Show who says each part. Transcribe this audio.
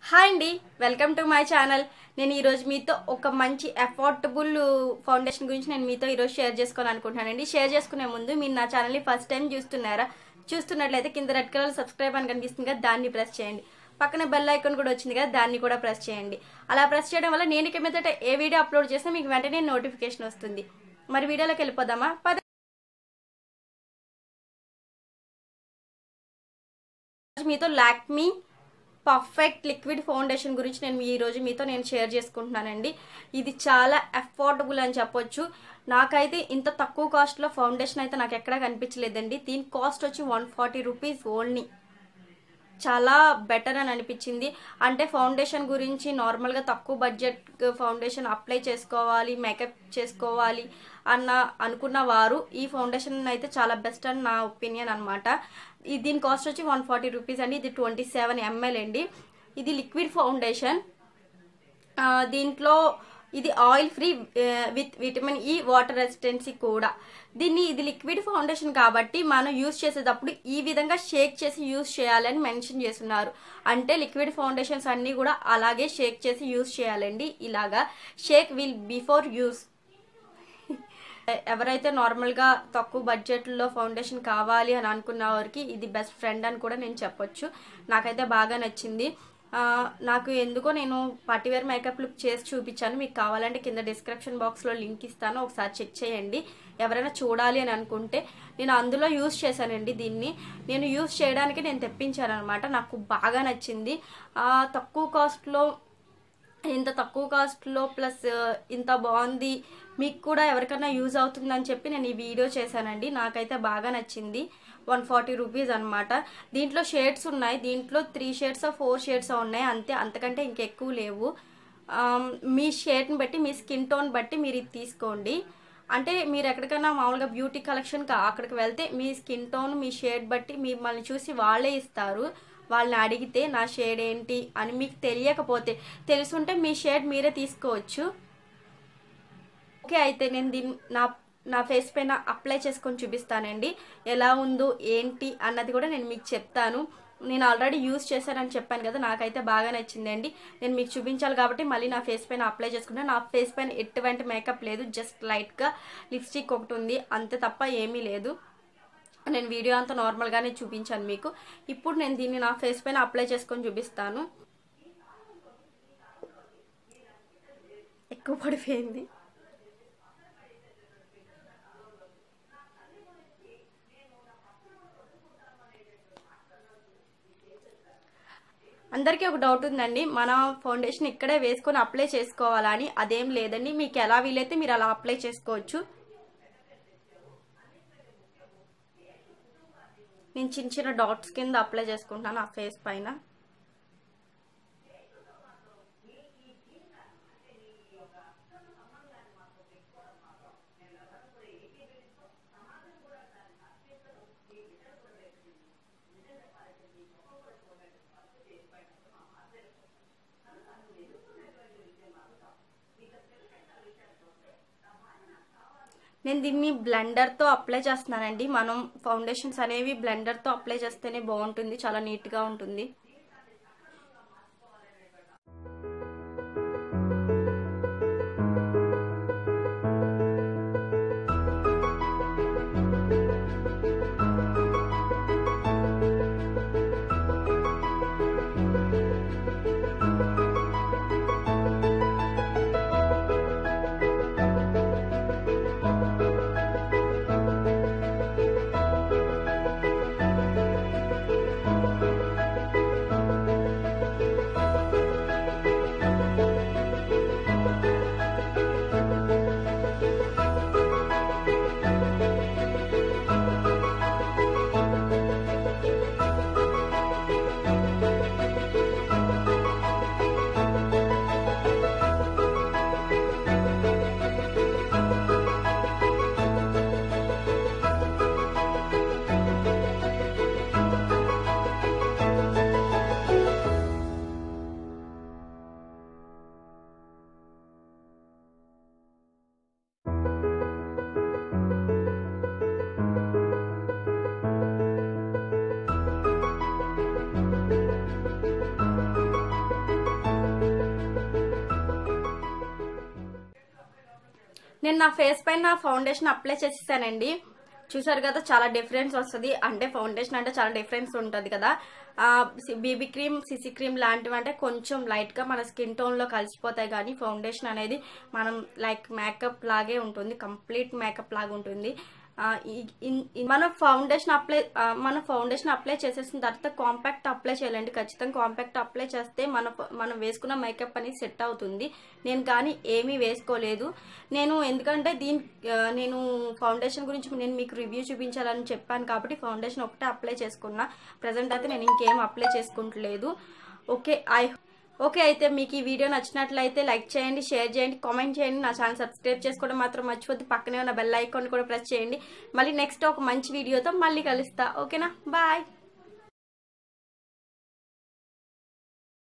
Speaker 1: hi అండి welcome to my channel నేను ఈరోజు మీతో ఒక మంచి అఫోర్డబుల్ ఫౌండేషన్ గురించి నేను మీతో ఈరోజు షేర్ చేసుకోవాలనుకుంటున్నానండి షేర్ చేసుకునే ముందు మీరు నా ఛానల్ని ఫస్ట్ టైం చూస్తున్నారా చూస్తున్నట్లయితే కింద రెడ్ కలర్ సబ్స్క్రైబ్ అని కనిపిస్తుంది కదా దాన్ని ప్రెస్ చేయండి పక్కన బెల్ ఐకాన్ కూడా వచ్చింది కదా దాన్ని కూడా ప్రెస్ చేయండి అలా ప్రెస్ చేయడం వల్ల నేను ఇక మీదట ఏ వీడియో అప్లోడ్ చేసినా మీకు వెంటనే నోటిఫికేషన్ వస్తుంది మరి వీడియోలోకి వెళ్ళిపోదామా పద మీతో లాక్మీ పర్ఫెక్ట్ లిక్విడ్ ఫౌండేషన్ గురించి నేను ఈ రోజు మీతో నేను షేర్ చేసుకుంటున్నానండి ఇది చాలా అఫోర్డబుల్ అని చెప్పొచ్చు నాకైతే ఇంత తక్కువ కాస్ట్లో ఫౌండేషన్ అయితే నాకు ఎక్కడా కనిపించలేదండి దీని కాస్ట్ వచ్చి వన్ ఫార్టీ రూపీస్ ఓన్లీ చాలా బెటర్ అని అనిపించింది అంటే ఫౌండేషన్ గురించి నార్మల్గా తక్కువ బడ్జెట్ ఫౌండేషన్ అప్లై చేసుకోవాలి మేకప్ చేసుకోవాలి అన్న అనుకున్న వారు ఈ ఫౌండేషన్ అయితే చాలా బెస్ట్ అని నా ఒపీనియన్ అనమాట దీని కాస్ట్ వచ్చి వన్ ఫార్టీ రూపీస్ అండి ఇది ట్వంటీ సెవెన్ ఎంఎల్ అండి ఇది లిక్విడ్ ఫౌండేషన్ ఆ, దీంట్లో ఇది oil free with vitamin E water resistancy కూడా దీన్ని ఇది లిక్విడ్ ఫౌండేషన్ కాబట్టి మనం యూస్ చేసేటప్పుడు ఈ విధంగా షేక్ చేసి యూస్ చేయాలని మెన్షన్ చేస్తున్నారు అంటే లిక్విడ్ ఫౌండేషన్స్ అన్నీ కూడా అలాగే షేక్ చేసి యూస్ చేయాలండి ఇలాగా షేక్ విల్ బిఫోర్ యూస్ ఎవరైతే నార్మల్గా తక్కువ బడ్జెట్లో ఫౌండేషన్ కావాలి అని అనుకున్న వారికి ఇది బెస్ట్ ఫ్రెండ్ అని కూడా నేను చెప్పొచ్చు నాకైతే బాగా నచ్చింది ఆ, నాకు ఎందుకో నేను పార్టీవేర్ మేకప్ లుక్ చేసి చూపించాను మీకు కావాలంటే కింద డిస్క్రిప్షన్ బాక్స్లో లింక్ ఇస్తాను ఒకసారి చెక్ చేయండి ఎవరైనా చూడాలి అని అనుకుంటే నేను అందులో యూస్ చేశానండి దీన్ని నేను యూస్ చేయడానికి నేను తెప్పించాను అనమాట నాకు బాగా నచ్చింది ఆ, తక్కువ కాస్ట్లో ఇంత తక్కువ కాస్ట్లో ప్లస్ ఇంత బాగుంది మీకు కూడా ఎవరికైనా యూజ్ అవుతుందని చెప్పి నేను ఈ వీడియో చేశానండి నాకైతే బాగా నచ్చింది వన్ ఫార్టీ రూపీస్ అనమాట దీంట్లో షేడ్స్ ఉన్నాయి దీంట్లో త్రీ షేడ్స్ ఫోర్ షేడ్స్ ఉన్నాయి అంతే అంతకంటే ఇంకెక్కువ లేవు ఆమ్, మీ షేడ్ని బట్టి మీ స్కిన్ టోన్ బట్టి మీరు ఇది తీసుకోండి అంటే మీరు ఎక్కడికైనా మామూలుగా బ్యూటీ కలెక్షన్ అక్కడికి వెళ్తే మీ స్కిన్ టోన్ మీ షేడ్ బట్టి మిమ్మల్ని చూసి వాళ్ళే ఇస్తారు వాళ్ళని అడిగితే నా షేడ్ ఏంటి అని మీకు తెలియకపోతే తెలుసుంటే మీ షేడ్ మీరే తీసుకోవచ్చు ఓకే అయితే నేను దీన్ని నా నా ఫేస్ పైన అప్లై చేసుకొని చూపిస్తానండి ఎలా ఉందో ఏంటి అన్నది కూడా నేను మీకు చెప్తాను నేను ఆల్రెడీ యూస్ చేశానని చెప్పాను కదా నాకైతే బాగా నచ్చిందండి నేను మీకు చూపించాలి కాబట్టి మళ్ళీ నా ఫేస్ పైన అప్లై చేసుకుంటాను నా ఫేస్ పైన ఎటువంటి మేకప్ లేదు జస్ట్ లైట్గా లిప్స్టిక్ ఒకటి ఉంది అంతే తప్ప ఏమీ లేదు నేను వీడియో అంతా నార్మల్గానే చూపించాను మీకు ఇప్పుడు నేను దీన్ని నా ఫేస్ పైన అప్లై చేసుకొని చూపిస్తాను ఎక్కువ పడిపోయింది అందరికీ ఒక డౌట్ ఉందండి మన ఫౌండేషన్ ఇక్కడే వేసుకొని అప్లై చేసుకోవాలని అదేం లేదండి మీకు ఎలా వీలైతే మీరు అలా అప్లై చేసుకోవచ్చు నేను చిన్న చిన్న డాట్స్ కింద అప్లై చేసుకుంటాను ఆ ఫేస్ పైన నేను దీన్ని బ్లెండర్తో అప్లై చేస్తున్నానండి మనం ఫౌండేషన్స్ అనేవి బ్లెండర్తో అప్లై చేస్తేనే బాగుంటుంది చాలా నీట్గా ఉంటుంది నేను నా ఫేస్ పైన ఫౌండేషన్ అప్లై చేసేసానండి చూసారు కదా చాలా డిఫరెన్స్ వస్తుంది అంటే ఫౌండేషన్ అంటే చాలా డిఫరెన్స్ ఉంటుంది కదా బీబీ క్రీమ్ సిసి క్రీమ్ లాంటివి అంటే కొంచెం లైట్గా మన స్కిన్ టోన్లో కలిసిపోతాయి కానీ ఫౌండేషన్ అనేది మనం లైక్ మేకప్ లాగే ఉంటుంది కంప్లీట్ మేకప్ లాగా ఉంటుంది ఆ, ఈ- ఇన్- ఇన్- మన ఫౌండేషన్ అప్లై ఆ, మన ఫౌండేషన్ అప్లై చేసేసిన తర్వాత కాంపాక్ట్ అప్లై చేయాలండి ఖచ్చితంగా కాంపాక్ట్ అప్లై చేస్తే మన ఫ- మనం వేసుకున్న మేకప్ అనేది సెట్ అవుతుంది నేను కానీ ఏమీ వేసుకోలేదు నేను ఎందుకంటే దీని ఆ, నేను ఫౌండేషన్ గురించి నేను మీకు రివ్యూ చూపించాలని చెప్పాను కాబట్టి ఫౌండేషన్ ఒకటే అప్లై చేసుకున్నా ప్రజెంట్ అయితే నేను ఇంకేం అప్లై చేసుకుంటలేదు ఓకే ఐ ఓకే అయితే మీకు ఈ వీడియో నచ్చినట్లయితే లైక్ చేయండి షేర్ చేయండి కామెంట్ చేయండి నా ఛానల్ సబ్స్క్రైబ్ చేసుకోవడం మాత్రం మర్చిపోద్ది పక్కనే ఉన్న బెల్ ఐకాన్ కూడా ప్రెస్ చేయండి మళ్ళీ నెక్స్ట్ ఒక మంచి వీడియోతో మళ్ళీ కలుస్తా ఓకేనా బాయ్